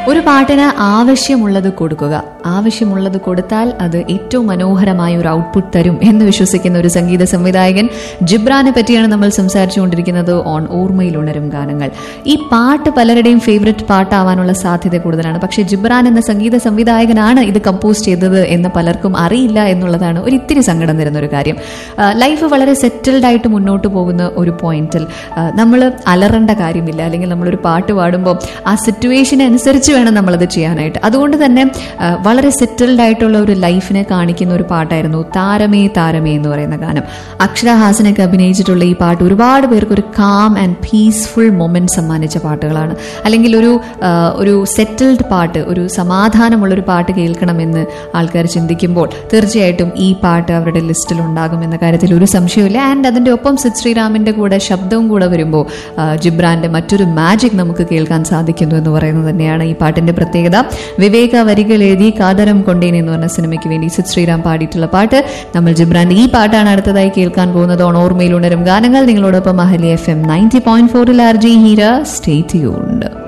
ഒരു പാട്ടിന് ആവശ്യമുള്ളത് കൊടുക്കുക ആവശ്യമുള്ളത് കൊടുത്താൽ അത് ഏറ്റവും മനോഹരമായ ഒരു ഔട്ട്പുട്ട് തരും എന്ന് വിശ്വസിക്കുന്ന ഒരു സംഗീത സംവിധായകൻ ജിബ്രാനെ പറ്റിയാണ് നമ്മൾ സംസാരിച്ചുകൊണ്ടിരിക്കുന്നത് ഓൺ ഓർമ്മയിൽ ഉണരും ഗാനങ്ങൾ ഈ പാട്ട് പലരുടെയും ഫേവററ്റ് പാട്ടാവാനുള്ള സാധ്യത കൂടുതലാണ് പക്ഷേ ജിബ്രാൻ എന്ന സംഗീത സംവിധായകനാണ് ഇത് കമ്പോസ് ചെയ്തത് എന്ന് പലർക്കും അറിയില്ല എന്നുള്ളതാണ് ഒരു ഇത്തിരി സങ്കടം തരുന്ന ഒരു കാര്യം ലൈഫ് വളരെ സെറ്റിൽഡ് ആയിട്ട് മുന്നോട്ട് പോകുന്ന ഒരു പോയിന്റിൽ നമ്മൾ അലറേണ്ട കാര്യമില്ല അല്ലെങ്കിൽ നമ്മളൊരു പാട്ട് പാടുമ്പോൾ ആ സിറ്റുവേഷൻ അനുസരിച്ച് വേണം നമ്മളത് ചെയ്യാനായിട്ട് അതുകൊണ്ട് തന്നെ ആ, വളരെ സെറ്റിൽഡ് ആയിട്ടുള്ള ഒരു ലൈഫിനെ കാണിക്കുന്ന ഒരു പാട്ടായിരുന്നു താരമേ താരമേ എന്ന് പറയുന്ന ഗാനം അക്ഷരഹാസനൊക്കെ അഭിനയിച്ചിട്ടുള്ള ഈ പാട്ട് ഒരുപാട് പേർക്ക് ഒരു കാം ആൻഡ് പീസ്ഫുൾ മൊമെന്റ് സമ്മാനിച്ച പാട്ടുകളാണ് അല്ലെങ്കിൽ ഒരു ആ, ഒരു സെറ്റിൽഡ് പാട്ട് ഒരു സമാധാനമുള്ള ഒരു പാട്ട് കേൾക്കണമെന്ന് ആൾക്കാർ ചിന്തിക്കുമ്പോൾ തീർച്ചയായിട്ടും ഈ പാട്ട് അവരുടെ ലിസ്റ്റിൽ ഉണ്ടാകും എന്ന കാര്യത്തിൽ ഒരു സംശയമില്ല ആൻഡ് അതിന്റെ ഒപ്പം സിദ് ശ്രീറാമിന്റെ കൂടെ ശബ്ദവും കൂടെ വരുമ്പോൾ ആ, ജിബ്രാന്റെ മറ്റൊരു മാജിക് നമുക്ക് കേൾക്കാൻ സാധിക്കുന്നു എന്ന് പറയുന്നത് തന്നെയാണ് ഈ പാട്ടിന്റെ പ്രത്യേകത വിവേക വരികൾ എഴുതി കാതരം കൊണ്ടേൻ എന്ന് പറഞ്ഞ സിനിമയ്ക്ക് വേണ്ടി സിദ് ശ്രീറാം പാടിയിട്ടുള്ള പാട്ട് നമ്മൾ ജിബ്രാന്റെ ഈ പാട്ടാണ് അടുത്തതായി കേൾക്കാൻ പോകുന്നത് ഓൺ ഓർമ്മയിൽ ഉണരും ഗാനങ്ങൾ നിങ്ങളോടൊപ്പം Ahalia F M ninety point ഫോറിൽ R J Heera stay tuned